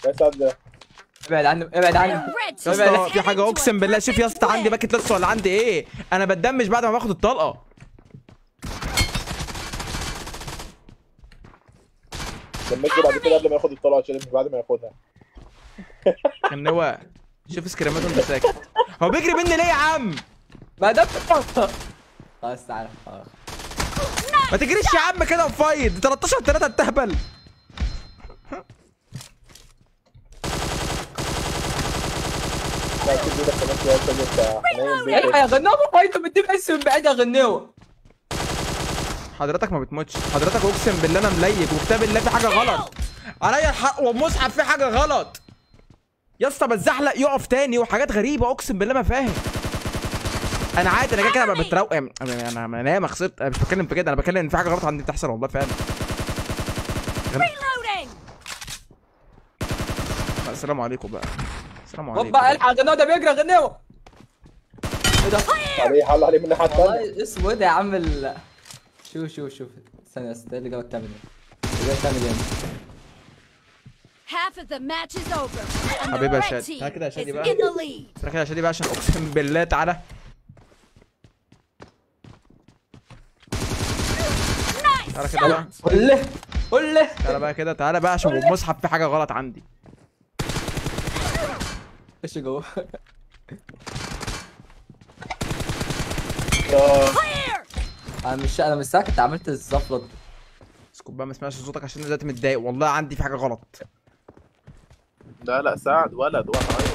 يا سعد ده ابعد عنه ابعد عنه Red يا team اسطى is في حاجه heading to اقسم a بالله شوف يا اسطى perfect عندي win. باكت لسه ولا عندي ايه انا بتدمج بعد ما باخد الطلقه دمجته بعد كده قبل ما ياخد الطلعه عشان مش بعد ما ياخدها ان هو شوف سكريماته انت ساكت هو بيجري مني ليه يا عم ما ده خلاص تعالى خلاص ما تجريش يا عم كده وفايد 13 3 التهبل لا اكيد ايدك كمان شويه عشان انت حنين بيه الحق يا غنوه فايته بتجيب اس من بعيد يا غنوه حضرتك ما بتموتش حضرتك اقسم بالله انا مليك وكتاب الله في حاجه غلط عليا الحق والمصحف في حاجه غلط يا اسطى بتزحلق يقف تاني وحاجات غريبه اقسم بالله ما فاهم انا عادي انا كده كده ببقى بتروق انا انا انا ياما خسرت انا مش بتكلم في كده انا بتكلم ان في حاجه غلط عندي بتحصل والله فعلا Reloading. السلام عليكم بقى السلام عليكم هوبا الحق غنوه ده بيجري غنوه ايه ده عليه حل عليه من الناحيه الثانيه والله اسود يا عم ال شوف شوف شوف ثانية بس ده اللي جابك تعمل ايه؟ اللي جابك تعمل ايه؟ Half of the match is over. And the حبيبي يا red شاد. team تعالى كده يا is شادي بقى. in the lead. ترى كده عشان دي بقى عشان اقسم بالله تعالى Nice تعالى كده بقى shot. قول له قول له تعالى بقى كده تعالى بقى عشان المصحف في حاجه غلط عندي خش جوه آه، Clear. انا مش انا مش ساكت عملت الزفلط اسكت بقى ما اسمعش صوتك عشان انا دلوقتي متضايق والله عندي في حاجه غلط لا لا سعد ولد ولد عيط.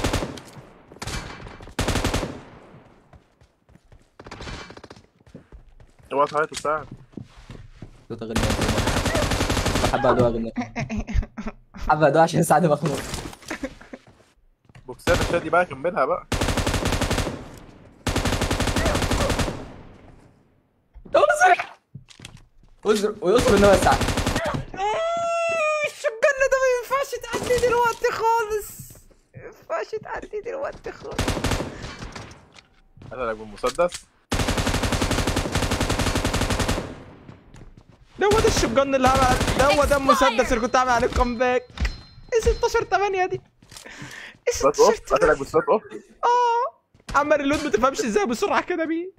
اوعى تعيط يا سعد صوت غنوه بحب ادوها غنوه حابب ادوها عشان سعد مخنوق بوكسات الشادي بقى كملها بقى اصبر اصبر ويصبر ان هو سعد الشجن ده ما ينفعش تعدي دلوقتي خالص ما ينفعش تعدي دلوقتي خالص انا لك بالمسدس ده هو ده الشجن اللي عمل ده هو ده المسدس اللي كنت عامل عليه كومباك ايه 16 8 دي ايه سلات 16 اوف قتلك بالسلات اوف اه عم الريلود ما تفهمش ازاي بسرعه كده بيه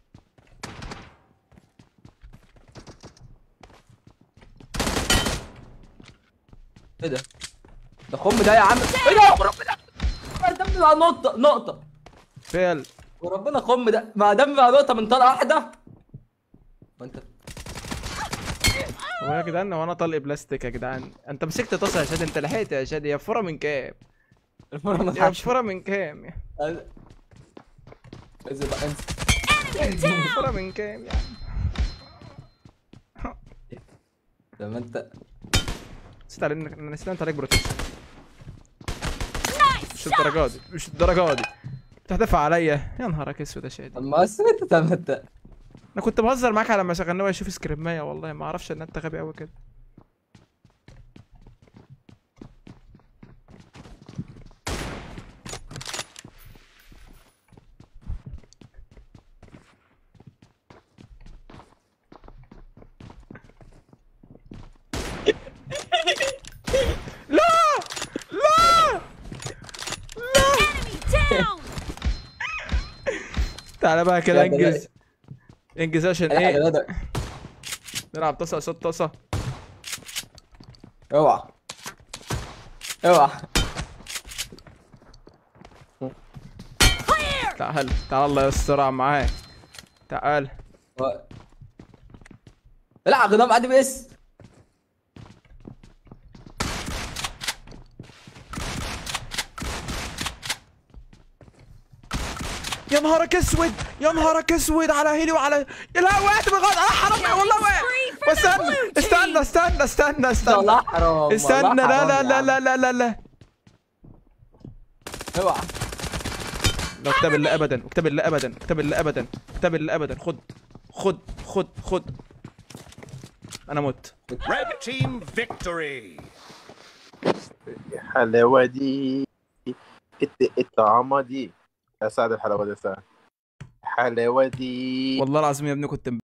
ايه ده؟ ده خم ده يا عم ايه ده؟ وربنا دم بقى نقطة نقطة فعل وربنا خم ده ما دم بقى نقطة من طلقة واحدة وانت هو يا جدعان هو انا طلق بلاستيك يا جدعان انت مسكت طاسه يا شادي انت لحقت يا شادي يا فوره من كام المرة ما يا تعرفش فوره من كام يا انزل بقى انزل Enemy down. فوره من كام يا عم لما انت نسيت عليك انا نسيت انت عليك بروتكشن Nice مش الدرجه دي مش الدرجه دي بتحدفها عليا يا نهارك اسود يا شادي اما سمعت طب انت انا كنت بهزر معاك على ما شغلنا يشوف سكريمايه والله ما اعرفش ان انت غبي قوي كده لا لا enemy down. تعالى بقى كده يلا انجز انجز عشان الحق ايه الوضع نلعب طاسه قصاد طاسه اوعى اوعى Clear. تعال تعال الله يستر معاك تعال و- العب غنام عادي بس يا نهارك اسود يا نهارك اسود على هيلي وعلى يا لا وقعت بغلط اه حرام والله وقع Free for the استنى blue استنى team. استنى استنى استنى والله حرام استنى والله لا حرام لا يا لا عم. لا لا لا لا اوعى لو كتاب الله ابدا كتاب الله ابدا كتاب الله ابدا كتاب الله ابدا خد خد خد خد انا مت Red team victory. يا حلاوه دي الت- الطعامه دي يا سعد الحلاوه دي يا سعد الحلاوه دي والله العظيم يا ابني كنت